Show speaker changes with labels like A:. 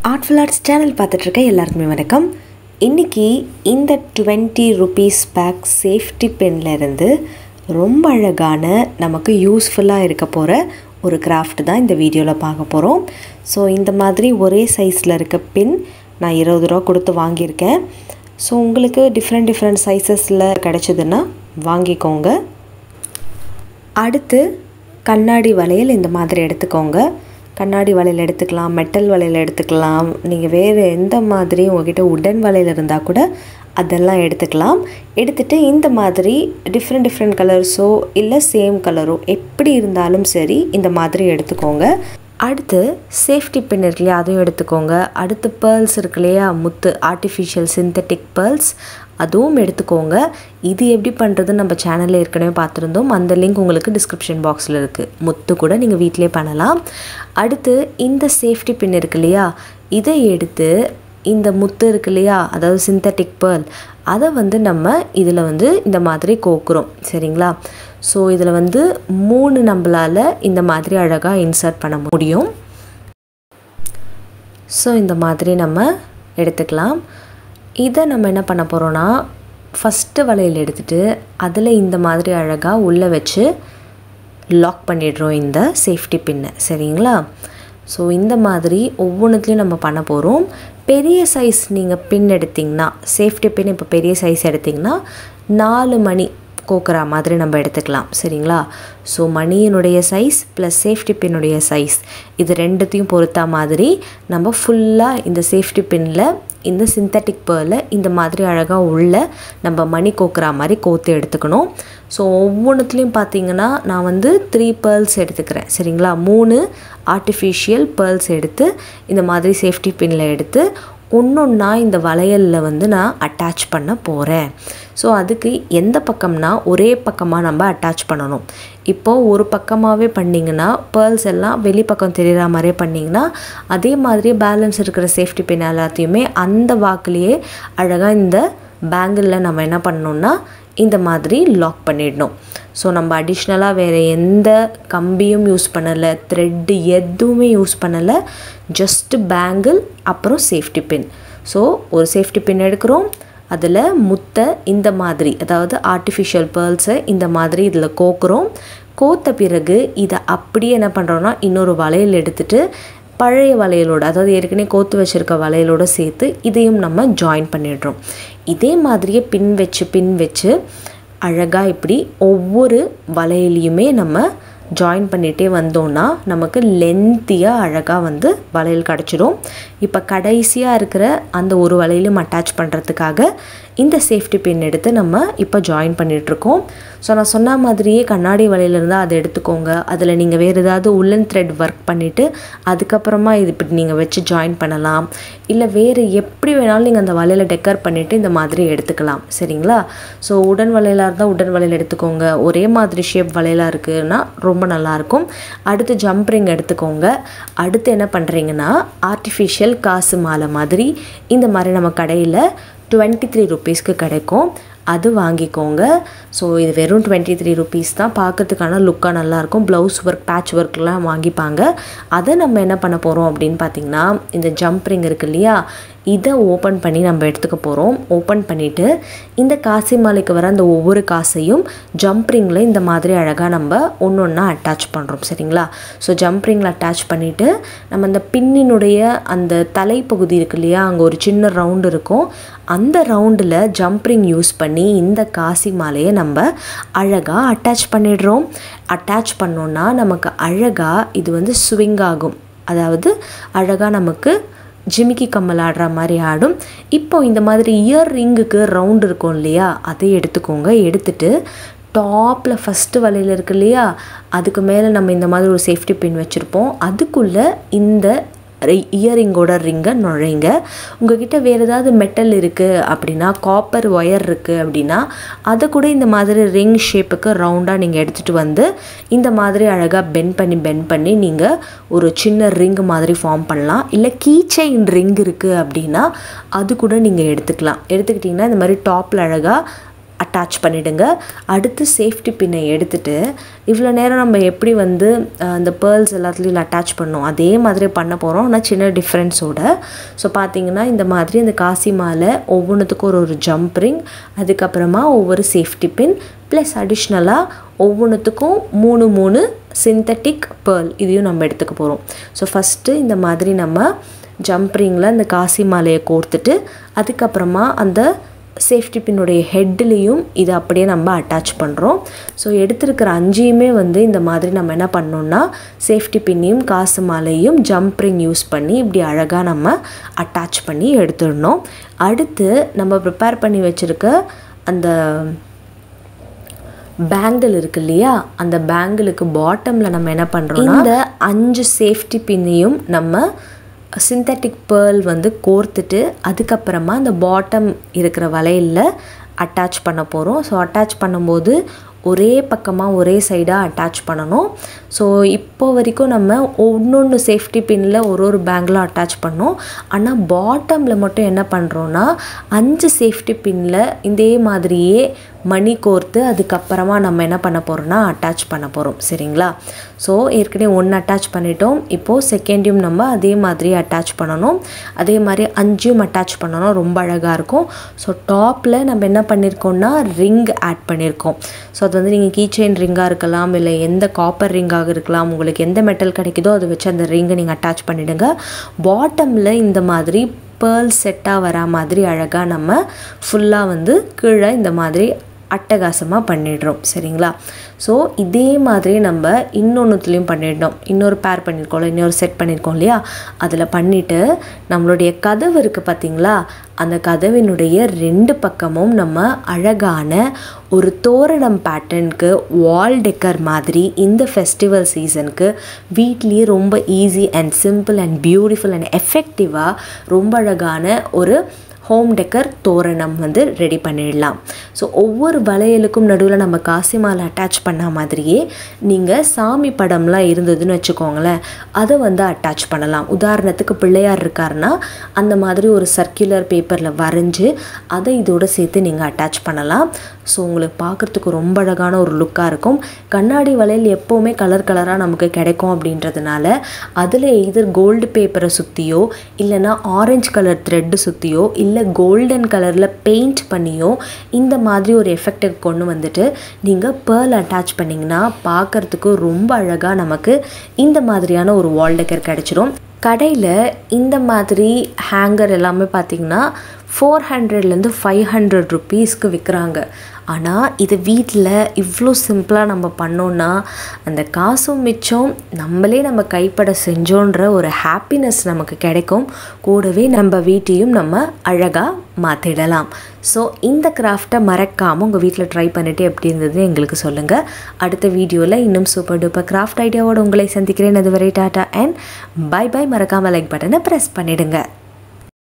A: artful arts channel பார்த்துட்ருக்க எல்லாருக்குமே வணக்கம் இன்றைக்கி இந்த டுவெண்ட்டி ருபீஸ் பேக் சேஃப்டி இருந்து ரொம்ப அழகான நமக்கு யூஸ்ஃபுல்லாக இருக்க போகிற ஒரு கிராஃப்ட் தான் இந்த வீடியோவில் பார்க்க போகிறோம் ஸோ இந்த மாதிரி ஒரே சைஸில் இருக்க பின் நான் இருபது ரூபா கொடுத்து வாங்கியிருக்கேன் ஸோ உங்களுக்கு டிஃப்ரெண்ட் டிஃப்ரெண்ட் சைஸஸில் கிடச்சிதுன்னா வாங்கிக்கோங்க அடுத்து கண்ணாடி வளையல் இந்த மாதிரி எடுத்துக்கோங்க கண்ணாடி வளையல் எடுத்துக்கலாம் மெட்டல் வளையல் எடுத்துக்கலாம் நீங்கள் வேறு எந்த மாதிரி உங்ககிட்ட உடன் வளையல் இருந்தால் கூட அதெல்லாம் எடுத்துக்கலாம் எடுத்துகிட்டு இந்த மாதிரி டிஃப்ரெண்ட் டிஃப்ரெண்ட் கலர்ஸோ இல்லை சேம் கலரோ எப்படி இருந்தாலும் சரி இந்த மாதிரி எடுத்துக்கோங்க அடுத்து சேஃப்டி பின் இருக்கு இல்லையா அதையும் எடுத்துக்கோங்க அடுத்து பேர்ல்ஸ் இருக்கு இல்லையா முத்து ஆர்டிஃபிஷியல் சிந்தட்டிக் பேர்ல்ஸ் அதுவும் எடுத்துக்கோங்க இது எப்படி பண்ணுறதுன்னு நம்ம சேனலில் ஏற்கனவே பார்த்துருந்தோம் அந்த லிங்க் உங்களுக்கு டிஸ்கிரிப்ஷன் பாக்ஸில் இருக்குது முத்து கூட நீங்கள் வீட்டிலே பண்ணலாம் அடுத்து இந்த சேஃப்டி பின் இருக்கு இல்லையா இதை எடுத்து இந்த முத்து இருக்கு இல்லையா அதாவது சிந்தட்டிக் பேர்ல் அதை வந்து நம்ம இதில் வந்து இந்த மாதிரி கோக்குறோம் சரிங்களா ஸோ இதில் வந்து மூணு நம்மளால் இந்த மாதிரி அழகாக இன்சர்ட் பண்ண முடியும் ஸோ இந்த மாதிரி நம்ம எடுத்துக்கலாம் இதை நம்ம என்ன பண்ண போகிறோன்னா ஃபஸ்ட்டு வளையல் எடுத்துகிட்டு அதில் இந்த மாதிரி அழகாக உள்ளே வச்சு லாக் பண்ணிடுறோம் இந்த சேஃப்டி பின்னை சரிங்களா ஸோ இந்த மாதிரி ஒவ்வொன்றுத்துலையும் நம்ம பண்ண போகிறோம் பெரிய சைஸ் நீங்கள் பின் எடுத்திங்கன்னா சேஃப்டி பின் இப்போ பெரிய சைஸ் எடுத்திங்கன்னா நாலு மணி கோக்குற மாதிரி நம்ம எடுத்துக்கலாம் சரிங்களா ஸோ மணியினுடைய சைஸ் ப்ளஸ் சேஃப்டி பின்னுடைய சைஸ் இது ரெண்டுத்தையும் பொறுத்த மாதிரி நம்ம ஃபுல்லாக இந்த சேஃப்டி பின்னில் இந்த சிந்தட்டிக் பேர்ல இந்த மாதிரி அழகாக உள்ள நம்ம மணி கோக்குற மாதிரி கோத்து எடுத்துக்கணும் ஸோ ஒவ்வொன்றுத்துலேயும் பார்த்தீங்கன்னா நான் வந்து த்ரீ பேர்ல்ஸ் எடுத்துக்கிறேன் சரிங்களா மூணு ஆர்டிஃபிஷியல் பேர்ல்ஸ் எடுத்து இந்த மாதிரி சேஃப்டி பின்னில் எடுத்து ஒன்றொன்னா இந்த வளையலில் வந்து நான் அட்டாச் பண்ண போகிறேன் ஸோ அதுக்கு எந்த பக்கம்னா ஒரே பக்கமாக நம்ம அட்டாச் பண்ணணும் இப்போது ஒரு பக்கமாகவே பண்ணிங்கன்னா பேர்ல்ஸ் எல்லாம் வெளி பக்கம் தெரிகிற மாதிரியே பண்ணிங்கன்னா அதே மாதிரி பேலன்ஸ் இருக்கிற சேஃப்டி பின் எல்லாத்தையுமே அந்த வாக்குலேயே அழகாக இந்த பேங்கிளில் நம்ம என்ன பண்ணணுன்னா இந்த மாதிரி லாக் பண்ணிடணும் ஸோ நம்ம அடிஷ்னலாக வேறு எந்த கம்பியும் யூஸ் பண்ணலை த்ரெட்டு எதுவுமே யூஸ் பண்ணலை ஜஸ்ட்டு பேங்கிள் அப்புறம் சேஃப்டி பின் ஸோ ஒரு சேஃப்டி பின் எடுக்கிறோம் அதில் முத்தை இந்த மாதிரி அதாவது ஆர்டிஃபிஷியல் பேர்ல்ஸை இந்த மாதிரி இதில் கோக்குறோம் கோத்த பிறகு இதை அப்படியே என்ன பண்ணுறோன்னா இன்னொரு வளையல் எடுத்துகிட்டு பழைய வளையலோடு அதாவது ஏற்கனவே கோத்து வச்சுருக்க வளையலோடு சேர்த்து இதையும் நம்ம ஜாயின் பண்ணிடுறோம் இதே மாதிரியே பின் வச்சு பின் வச்சு அழகாக இப்படி ஒவ்வொரு வளையலையுமே நம்ம ஜாயின் பண்ணிகிட்டே வந்தோன்னா நமக்கு லென்த்தியாக அழகாக வந்து வளையல் கிடச்சிடும் இப்போ கடைசியாக இருக்கிற அந்த ஒரு வளையலும் அட்டாச் பண்ணுறதுக்காக இந்த சேஃப்டி பின் எடுத்து நம்ம இப்போ ஜாயின் பண்ணிகிட்ருக்கோம் ஸோ நான் சொன்ன மாதிரியே கண்ணாடி வளையல் இருந்தால் அதை எடுத்துக்கோங்க அதில் நீங்கள் வேறு ஏதாவது உள்ளன் த்ரெட் ஒர்க் பண்ணிவிட்டு அதுக்கப்புறமா இது இப்படி நீங்கள் வச்சு ஜாயின் பண்ணலாம் இல்லை வேறு எப்படி வேணாலும் நீங்கள் அந்த வளையலை டெக்கர் பண்ணிவிட்டு இந்த மாதிரி எடுத்துக்கலாம் சரிங்களா ஸோ உடன் வளையலாக இருந்தால் உடன் வளையல் எடுத்துக்கோங்க ஒரே மாதிரி ஷேப் வளையலாக இருக்குதுன்னா ரொம்ப நல்லாயிருக்கும் அடுத்து ஜம்ப் ரிங் எடுத்துக்கோங்க அடுத்து என்ன பண்ணுறீங்கன்னா ஆர்டிஃபிஷியல் காசு மாலை மாதிரி இந்த மாதிரி நம்ம கடையில் டுவெண்ட்டி த்ரீ ருப்பீஸ்க்கு கிடைக்கும் அது வாங்கிக்கோங்க ஸோ இது வெறும் டுவெண்ட்டி த்ரீ ருப்பீஸ் தான் பார்க்கறதுக்கான லுக்காக நல்லாயிருக்கும் ப்ளவுஸ் ஒர்க் பேட்ச் ஒர்க்லாம் வாங்கிப்பாங்க அதை நம்ம என்ன பண்ண போகிறோம் அப்படின்னு பார்த்திங்கன்னா இந்த ஜம்ப் ரிங் இருக்கு இல்லையா இதை ஓப்பன் பண்ணி நம்ம எடுத்துக்க போகிறோம் ஓப்பன் பண்ணிவிட்டு இந்த காசி மாலைக்கு வர அந்த ஒவ்வொரு காசையும் ஜம்ப் ரிங்கில் இந்த மாதிரி அழகாக நம்ம ஒன்று ஒன்றா அட்டாச் பண்ணுறோம் சரிங்களா ஸோ ஜம்ப் ரிங்கில் அட்டாச் பண்ணிவிட்டு நம்ம அந்த பின்னினுடைய அந்த தலைப்பகுதி இருக்கு இல்லையா அங்கே ஒரு சின்ன ரவுண்டு இருக்கும் அந்த ரவுண்டில் ஜம்ப் ரிங் யூஸ் பண்ணி இந்த காசி மாலையை நம்ம அழகாக அட்டாச் பண்ணிடுறோம் அட்டாச் பண்ணோன்னா நமக்கு அழகாக இது வந்து ஸ்விங் ஆகும் அதாவது அழகாக நமக்கு ஜிமிக்கி கம்மல் ஆடுற மாதிரி ஆடும் இப்போ இந்த மாதிரி இயர் ரிங்குக்கு ரவுண்ட் இருக்கும் இல்லையா அதை எடுத்துக்கோங்க எடுத்துட்டு டாப்பில் ஃபஸ்ட்டு வலையில் இருக்கு இல்லையா அதுக்கு மேலே நம்ம இந்த மாதிரி ஒரு சேஃப்டி பின் வச்சுருப்போம் அதுக்குள்ளே இந்த இயரிங்கோட ரிங்கை நுழைங்க உங்ககிட்ட வேறு ஏதாவது மெட்டல் இருக்குது அப்படின்னா காப்பர் ஒயர் இருக்குது அப்படின்னா அதை கூட இந்த மாதிரி ரிங் ஷேப்புக்கு ரவுண்டாக நீங்கள் எடுத்துகிட்டு வந்து இந்த மாதிரி அழகாக பென் பண்ணி பென் பண்ணி நீங்கள் ஒரு சின்ன ரிங் மாதிரி ஃபார்ம் பண்ணலாம் இல்லை கீ செயின் ரிங் இருக்குது அப்படின்னா அது கூட நீங்கள் எடுத்துக்கலாம் எடுத்துக்கிட்டிங்கன்னா இந்த மாதிரி டாப்பில் அழகாக அட்டாச் பண்ணிவிடுங்க அடுத்து சேஃப்டி பின்னை எடுத்துட்டு இவ்வளோ நேரம் நம்ம எப்படி வந்து அஹ், அந்த பேர்ல்ஸ் எல்லாத்துலேயும் அட்டாச் பண்ணோம் அதே மாதிரி பண்ண போகிறோம் ஆனால் சின்ன டிஃப்ரென்ஸோட ஸோ பார்த்தீங்கன்னா இந்த மாதிரி இந்த காசி மாலை ஒவ்வொன்றுத்துக்கும் ஒரு ஒரு ஜம்ப் ரிங் அதுக்கப்புறமா ஒவ்வொரு சேஃப்டி பின் ப்ளஸ் அடிஷ்னலாக ஒவ்வொன்றுத்துக்கும் மூணு மூணு சிந்தட்டிக் பேர்ல் இதையும் நம்ம எடுத்துக்க போகிறோம் ஸோ ஃபஸ்ட்டு இந்த மாதிரி நம்ம ஜம்ப் ரிங்கில் இந்த காசி மாலையை கோர்த்துட்டு அதுக்கப்புறமா அந்த சேஃப்டி பின்னுடைய ஹெட்லேயும் இதை அப்படியே நம்ம அட்டாச் பண்ணுறோம் ஸோ எடுத்திருக்கிற அஞ்சையுமே வந்து இந்த மாதிரி நம்ம என்ன பண்ணோம்னா சேஃப்டி பின்னையும் காசு மாலையும் ஜம்ப் ரிங் யூஸ் பண்ணி இப்படி அழகாக நம்ம அட்டாச் பண்ணி எடுத்துடணும் அடுத்து நம்ம ப்ரிப்பேர் பண்ணி வச்சுருக்க அந்த பேங்கிள் இருக்கு இல்லையா அந்த பேங்கிளுக்கு பாட்டமில் நம்ம என்ன பண்ணுறோம்னா இந்த அஞ்சு சேஃப்டி பின்னையும் நம்ம சிந்தட்டிக் பேர்ல் வந்து கோர்த்துட்டு அதுக்கப்புறமா அந்த பாட்டம் இருக்கிற வளையலில் அட்டாச் பண்ண போகிறோம் ஸோ அட்டாச் பண்ணும்போது ஒரே பக்கமாக ஒரே சைடாக அட்டாச் பண்ணணும் ஸோ இப்போ வரைக்கும் நம்ம ஒன்று சேஃப்டி பின்னில் ஒரு ஒரு பேங்கில் அட்டாச் பண்ணோம் ஆனால் பாட்டமில் மட்டும் என்ன பண்ணுறோன்னா அஞ்சு சேஃப்டி பின்னில் இதே மாதிரியே மணி கோர்த்து அதுக்கப்புறமா நம்ம என்ன பண்ண போகிறோம்னா அட்டாச் பண்ண போகிறோம் சரிங்களா ஸோ ஏற்கனவே ஒன்று அட்டாச் பண்ணிட்டோம் இப்போது செகண்டையும் நம்ம அதே மாதிரி அட்டாச் பண்ணணும் அதே மாதிரி அஞ்சையும் அட்டாச் பண்ணணும் ரொம்ப அழகாக இருக்கும் ஸோ டாப்பில் நம்ம என்ன பண்ணியிருக்கோம்னா ரிங் ஆட் பண்ணியிருக்கோம் ஸோ அது வந்து நீங்கள் கீ செயின் ரிங்காக இருக்கலாம் இல்லை எந்த காப்பர் ரிங்காக இருக்கலாம் உங்களுக்கு எந்த மெட்டல் கிடைக்குதோ அதை வச்சு அந்த ரிங்கை நீங்கள் அட்டாச் பண்ணிவிடுங்க பாட்டமில் இந்த மாதிரி பேர்ல் செட்டாக வரா மாதிரி அழகாக நம்ம ஃபுல்லாக வந்து கீழே இந்த மாதிரி அட்டகாசமாக பண்ணிடுறோம் சரிங்களா ஸோ இதே மாதிரி நம்ம இன்னொன்றுத்துலேயும் பண்ணிடணும் இன்னொரு பேர் பண்ணியிருக்கோம்ல இன்னொரு செட் பண்ணியிருக்கோம் இல்லையா அதில் பண்ணிவிட்டு நம்மளுடைய கதவு இருக்குது பார்த்தீங்களா அந்த கதவினுடைய ரெண்டு பக்கமும் நம்ம அழகான ஒரு தோரணம் பேட்டர்னுக்கு வால் டெக்கர் மாதிரி இந்த ஃபெஸ்டிவல் சீசனுக்கு வீட்லேயே ரொம்ப easy and simple and beautiful and எஃபெக்டிவாக ரொம்ப அழகான ஒரு ஹோம் டெக்கர் தோரணம் வந்து ரெடி பண்ணிடலாம் ஸோ ஒவ்வொரு வளையலுக்கும் நடுவில் நம்ம காசி மாலை அட்டாச் பண்ண மாதிரியே நீங்கள் சாமி படம்லாம் இருந்ததுன்னு வச்சுக்கோங்களேன் அதை வந்து அட்டாச் பண்ணலாம் உதாரணத்துக்கு பிள்ளையார் இருக்காருன்னா அந்த மாதிரி ஒரு சர்க்குலர் பேப்பரில் வரைஞ்சி அதை இதோட சேர்த்து நீங்கள் அட்டாச் பண்ணலாம் ஸோ உங்களுக்கு பார்க்குறதுக்கு ரொம்ப அழகான ஒரு லுக்காக இருக்கும் கண்ணாடி வளையல் எப்போவுமே கலர் கலராக நமக்கு கிடைக்கும் அப்படின்றதுனால அதில் எய்தர் கோல்டு பேப்பரை சுற்றியோ இல்லைன்னா ஆரஞ்சு கலர் த்ரெட்டு சுற்றியோ இல்லை கோல்டன் கலரில் பெயிண்ட் பண்ணியோ இந்த மாதிரி ஒரு எஃபெக்டை கொண்டு வந்துட்டு நீங்கள் பேர்ல் அட்டாச் பண்ணிங்கன்னா பார்க்குறதுக்கு ரொம்ப அழகாக நமக்கு இந்த மாதிரியான ஒரு வால் டெக்கர் கிடச்சிரும் கடையில் இந்த மாதிரி ஹேங்கர் எல்லாமே பார்த்திங்கன்னா ஃபோர் ஹண்ட்ரட்லேருந்து ஃபைவ் ஹண்ட்ரட் ருப்பீஸ்க்கு விற்கிறாங்க ஆனால் இது வீட்டில் இவ்வளோ சிம்பிளாக நம்ம பண்ணோன்னா அந்த காசும் மிச்சம் நம்மளே நம்ம கைப்பட செஞ்சோன்ற ஒரு ஹாப்பினஸ் நமக்கு கிடைக்கும் கூடவே நம்ம வீட்டையும் நம்ம அழகாக மாற்றிடலாம் ஸோ இந்த கிராஃப்டை மறக்காமல் உங்கள் வீட்டில் ட்ரை பண்ணிவிட்டு எப்படி இருந்தது எங்களுக்கு சொல்லுங்கள் அடுத்த வீடியோவில் இன்னும் சூப்பர் டூப்பர் கிராஃப்ட் ஐடியாவோட உங்களை சந்திக்கிறேன் அதுவரை டாட்டா அண்ட் பை பை மறக்காமல் லைக் பட்டனை ப்ரெஸ் பண்ணிவிடுங்க